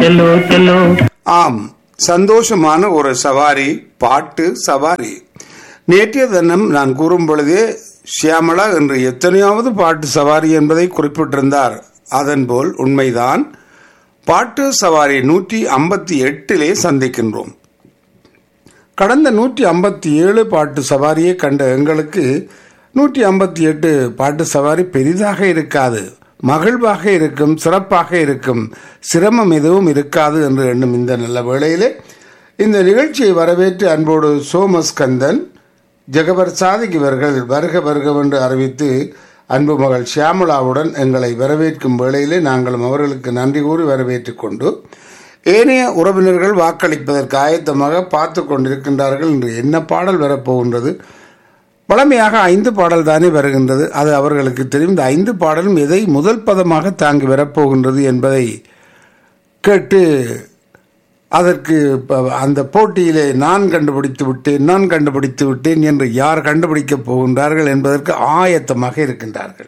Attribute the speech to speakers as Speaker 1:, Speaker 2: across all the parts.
Speaker 1: चलो चलो
Speaker 2: ஆம் சந்தோஷமான ஒரு சவாரி பாட்டு சவாரி நேற்றைய தினம் நான் கூறும் பொழுதே ஷியாமளா என்று எத்தனையாவது பாட்டு சவாரி என்பதை குறிப்பிட்டிருந்தார் அதன்போல் உண்மைதான் பாட்டு சவாரி நூற்றி ஐம்பத்தி எட்டிலே சந்திக்கின்றோம் கடந்த நூற்றி ஐம்பத்தி ஏழு பாட்டு சவாரியை கண்ட எங்களுக்கு நூற்றி ஐம்பத்தி எட்டு பாட்டு சவாரி பெரிதாக இருக்காது மகிழ்வாக இருக்கும் சிறப்பாக இருக்கும் சிரமம் எதுவும் இருக்காது என்று எண்ணும் இந்த நல்ல வேளையிலே இந்த நிகழ்ச்சியை வரவேற்று அன்போடு சோமஸ்கந்தன் ஜெகபர் சாதிக் இவர்கள் வருக வருகவென்று அறிவித்து அன்பு மகள் ஷியாமளாவுடன் எங்களை வரவேற்கும் வேளையிலே நாங்களும் அவர்களுக்கு நன்றி கூறி வரவேற்றுக் கொண்டு ஏனைய உறவினர்கள் வாக்களிப்பதற்கு ஆயத்தமாக பார்த்து கொண்டிருக்கின்றார்கள் என்று என்ன பாடல் வரப்போகின்றது பழமையாக ஐந்து பாடல் தானே வருகின்றது அது அவர்களுக்கு தெரியும் இந்த ஐந்து பாடலும் எதை முதல் பதமாக தாங்கி வரப்போகின்றது என்பதை கேட்டு அதற்கு ப- அந்த போட்டியிலே நான் கண்டுபிடித்து விட்டேன் நான் கண்டுபிடித்து விட்டேன் என்று யார் கண்டுபிடிக்கப் போகின்றார்கள் என்பதற்கு ஆயத்தமாக இருக்கின்றார்கள்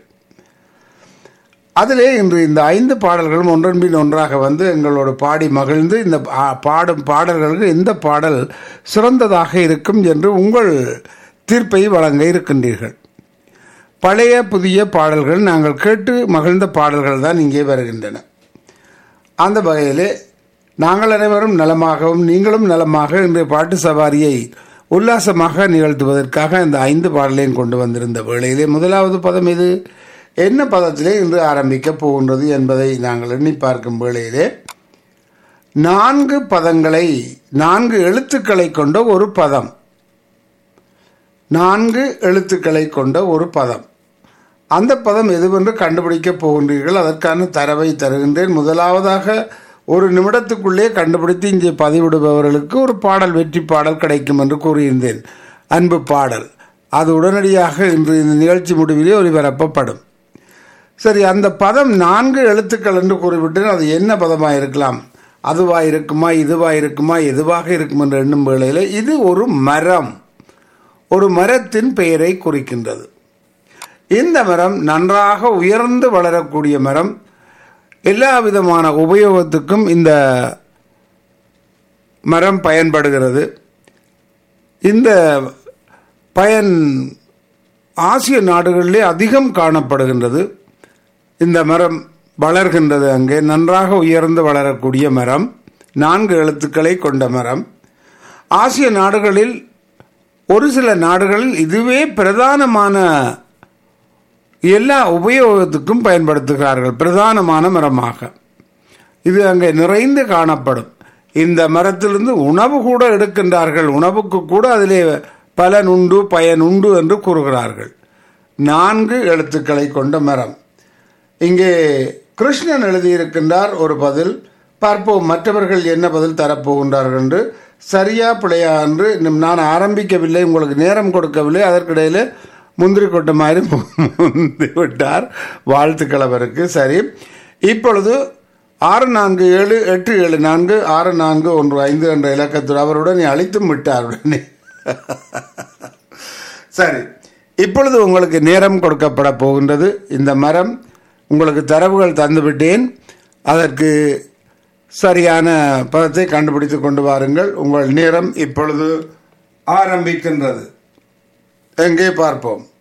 Speaker 2: அதிலே இன்று இந்த ஐந்து பாடல்களும் ஒன்றன் பின் ஒன்றாக வந்து எங்களோட பாடி மகிழ்ந்து இந்த பா- பாடும் பாடல்களுக்கு எந்த பாடல் சிறந்ததாக இருக்கும் என்று உங்கள் தீர்ப்பை வழங்க இருக்கின்றீர்கள் பழைய புதிய பாடல்கள் நாங்கள் கேட்டு மகிழ்ந்த பாடல்கள் தான் இங்கே வருகின்றன அந்த வகையிலே நாங்கள் அனைவரும் நலமாகவும் நீங்களும் நலமாக இன்றைய பாட்டு சவாரியை உல்லாசமாக நிகழ்த்துவதற்காக இந்த ஐந்து பாடலையும் கொண்டு வந்திருந்த வேளையிலே முதலாவது பதம் இது என்ன பதத்திலே இன்று ஆரம்பிக்கப் போகின்றது என்பதை நாங்கள் எண்ணி பார்க்கும் வேளையிலே நான்கு பதங்களை நான்கு எழுத்துக்களை கொண்ட ஒரு பதம் நான்கு எழுத்துக்களை கொண்ட ஒரு பதம் அந்த பதம் எதுவென்று கண்டுபிடிக்கப் போகின்றீர்கள் அதற்கான தரவை தருகின்றேன் முதலாவதாக ஒரு நிமிடத்துக்குள்ளே கண்டுபிடித்து இங்கே பதிவிடுபவர்களுக்கு ஒரு பாடல் வெற்றி பாடல் கிடைக்கும் என்று கூறியிருந்தேன் அன்பு பாடல் அது உடனடியாக இன்று இந்த நிகழ்ச்சி முடிவிலே ஒளிபரப்பப்படும் சரி அந்த பதம் நான்கு எழுத்துக்கள் என்று கூறிவிட்டேன் அது என்ன பதமாக இருக்கலாம் அதுவா இருக்குமா இதுவா இருக்குமா எதுவாக இருக்கும் என்று எண்ணும் வேளையில் இது ஒரு மரம் ஒரு மரத்தின் பெயரை குறிக்கின்றது இந்த மரம் நன்றாக உயர்ந்து வளரக்கூடிய மரம் எல்லா விதமான உபயோகத்துக்கும் இந்த மரம் பயன்படுகிறது இந்த பயன் ஆசிய நாடுகளிலே அதிகம் காணப்படுகின்றது இந்த மரம் வளர்கின்றது அங்கே நன்றாக உயர்ந்து வளரக்கூடிய மரம் நான்கு எழுத்துக்களை கொண்ட மரம் ஆசிய நாடுகளில் ஒரு சில நாடுகளில் இதுவே பிரதானமான எல்லா உபயோகத்துக்கும் பயன்படுத்துகிறார்கள் பிரதானமான மரமாக இது அங்கே நிறைந்து காணப்படும் இந்த மரத்திலிருந்து உணவு கூட எடுக்கின்றார்கள் உணவுக்கு கூட அதிலே பலன் உண்டு பயன் உண்டு என்று கூறுகிறார்கள் நான்கு எழுத்துக்களை கொண்ட மரம் இங்கே கிருஷ்ணன் எழுதியிருக்கின்றார் ஒரு பதில் பார்ப்போம் மற்றவர்கள் என்ன பதில் தரப்போகின்றார்கள் என்று சரியா பிழையா என்று இன்னும் நான் ஆரம்பிக்கவில்லை உங்களுக்கு நேரம் கொடுக்கவில்லை அதற்கிடையில் முந்திரி கொட்ட மாதிரி முந்தி விட்டார் வாழ்த்துக்கள் அவருக்கு சரி இப்பொழுது ஆறு நான்கு ஏழு எட்டு ஏழு நான்கு ஆறு நான்கு ஒன்று ஐந்து என்ற இலக்கத்தில் அவருடன் அழைத்தும் விட்டார் உடனே சரி இப்பொழுது உங்களுக்கு நேரம் கொடுக்கப்பட போகின்றது இந்த மரம் உங்களுக்கு தரவுகள் தந்துவிட்டேன் அதற்கு சரியான பதத்தை கண்டுபிடித்து கொண்டு வாருங்கள் உங்கள் நேரம் இப்பொழுது ஆரம்பிக்கின்றது எங்கே பார்ப்போம்